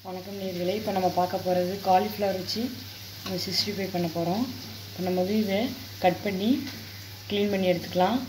வணக்கம் நேர்களே இப்போ நம்ம பார்க்க போகிறது காலிஃப்ளவர் வச்சு நம்ம சிக்ஸ்டி ஃபைவ் பண்ண போகிறோம் இப்போ நம்ம வந்து இதை கட் பண்ணி க்ளீன் பண்ணி எடுத்துக்கலாம்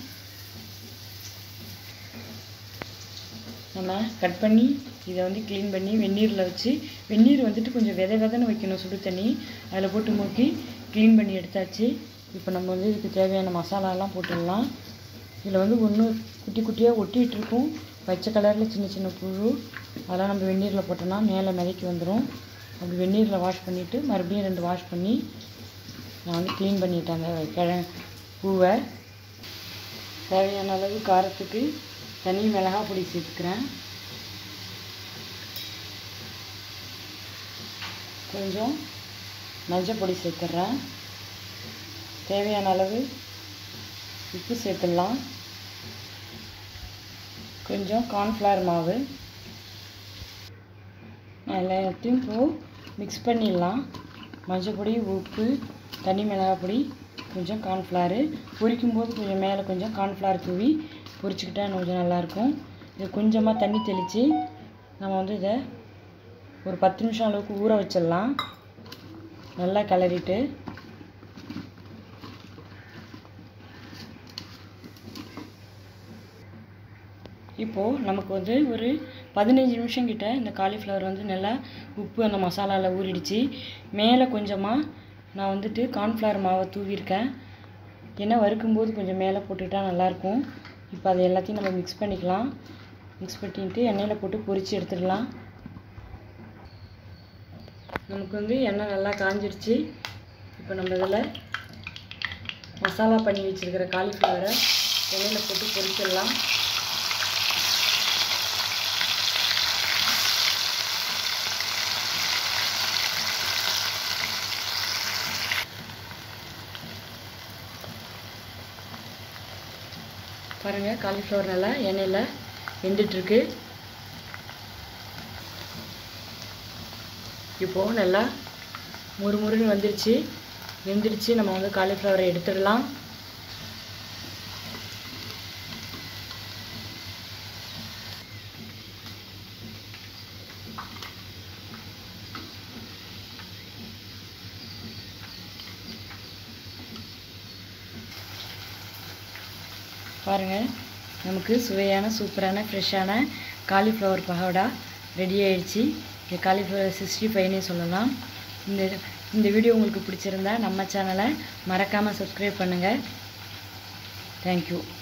நம்ம கட் பண்ணி இதை வந்து க்ளீன் பண்ணி வெந்நீரில் வச்சு வெந்நீர் வந்துட்டு கொஞ்சம் வித விதன்னு வைக்கணும் சுடு தண்ணி அதில் போட்டு மூக்கி க்ளீன் பண்ணி எடுத்தாச்சு இப்போ நம்ம வந்து இதுக்கு தேவையான மசாலாலாம் போட்டுடலாம் இதில் வந்து ஒன்று குட்டி குட்டியாக ஒட்டிகிட்டு இருக்கும் பச்சை கலரில் சின்ன சின்ன புழு அதெல்லாம் நம்ம வெந்நீரில் போட்டோம்னா மேலே மிதக்கி வந்துடும் அப்படி வெந்நீரில் வாஷ் பண்ணிவிட்டு மறுபடியும் ரெண்டு வாஷ் பண்ணி நான் வந்து க்ளீன் பண்ணிட்டேன் அந்த கிழ பூவை தேவையான அளவு காரத்துக்கு தனி மிளகா பொடி சேர்த்துக்கிறேன் கொஞ்சம் மஞ்சள் பொடி சேர்த்துட்றேன் தேவையான அளவு உப்பு சேர்த்துடலாம் கொஞ்சம் கார்ன்ஃப்ளவர் மாவு எல்லாத்தையும் இப்போ மிக்ஸ் பண்ணிடலாம் மஞ்சள் பொடி உப்பு தனி மிளகாய் பொடி கொஞ்சம் கார்ன்ஃப்ளவரு பொரிக்கும் போது கொஞ்சம் மேலே கொஞ்சம் கார்ன்ஃப்ளவர் தூவி பொரிச்சுக்கிட்டா கொஞ்சம் நல்லாயிருக்கும் இது கொஞ்சமாக தண்ணி தெளித்து நம்ம வந்து இதை ஒரு பத்து நிமிஷம் அளவுக்கு ஊற வச்சிடலாம் நல்லா கிளறிட்டு இப்போது நமக்கு வந்து ஒரு பதினஞ்சு நிமிஷம் கிட்ட இந்த காலிஃப்ளவர் வந்து நல்லா உப்பு அந்த மசாலாவில் ஊறிடுச்சு மேலே கொஞ்சமாக நான் வந்துட்டு கார்ன்ஃப்ளவர் மாவை தூவியிருக்கேன் ஏன்னா வறுக்கும்போது கொஞ்சம் மேலே போட்டுக்கிட்டா நல்லாயிருக்கும் இப்போ அதை எல்லாத்தையும் நம்ம மிக்ஸ் பண்ணிக்கலாம் மிக்ஸ் பண்ணிட்டு எண்ணெயில் போட்டு பொரித்து எடுத்துடலாம் நமக்கு வந்து எண்ணெய் நல்லா காஞ்சிடுச்சு இப்போ நம்ம இதில் மசாலா பண்ணி வச்சுருக்கிற காலிஃப்ளவரை எண்ணெயில் போட்டு பொரிச்சிடலாம் பாருங்கள் காலிஃப்ளவர் நல்லா எண்ணெயில் வெந்துட்டுருக்கு இப்போது நல்லா முறுமுறுன்னு வந்துடுச்சு வெந்துடுச்சு நம்ம வந்து காலிஃப்ளவரை எடுத்துடலாம் பாருங்கள் நமக்கு சுவையான சூப்பரான ஃப்ரெஷ்ஷான காலிஃப்ளவர் பகோடா ரெடி ஆயிடுச்சு இது காலிஃப்ளவர் சிக்ஸ்டி ஃபைவ்னே சொல்லலாம் இந்த இந்த வீடியோ உங்களுக்கு பிடிச்சிருந்தா நம்ம சேனலை மறக்காமல் சப்ஸ்கிரைப் பண்ணுங்கள் தேங்க்யூ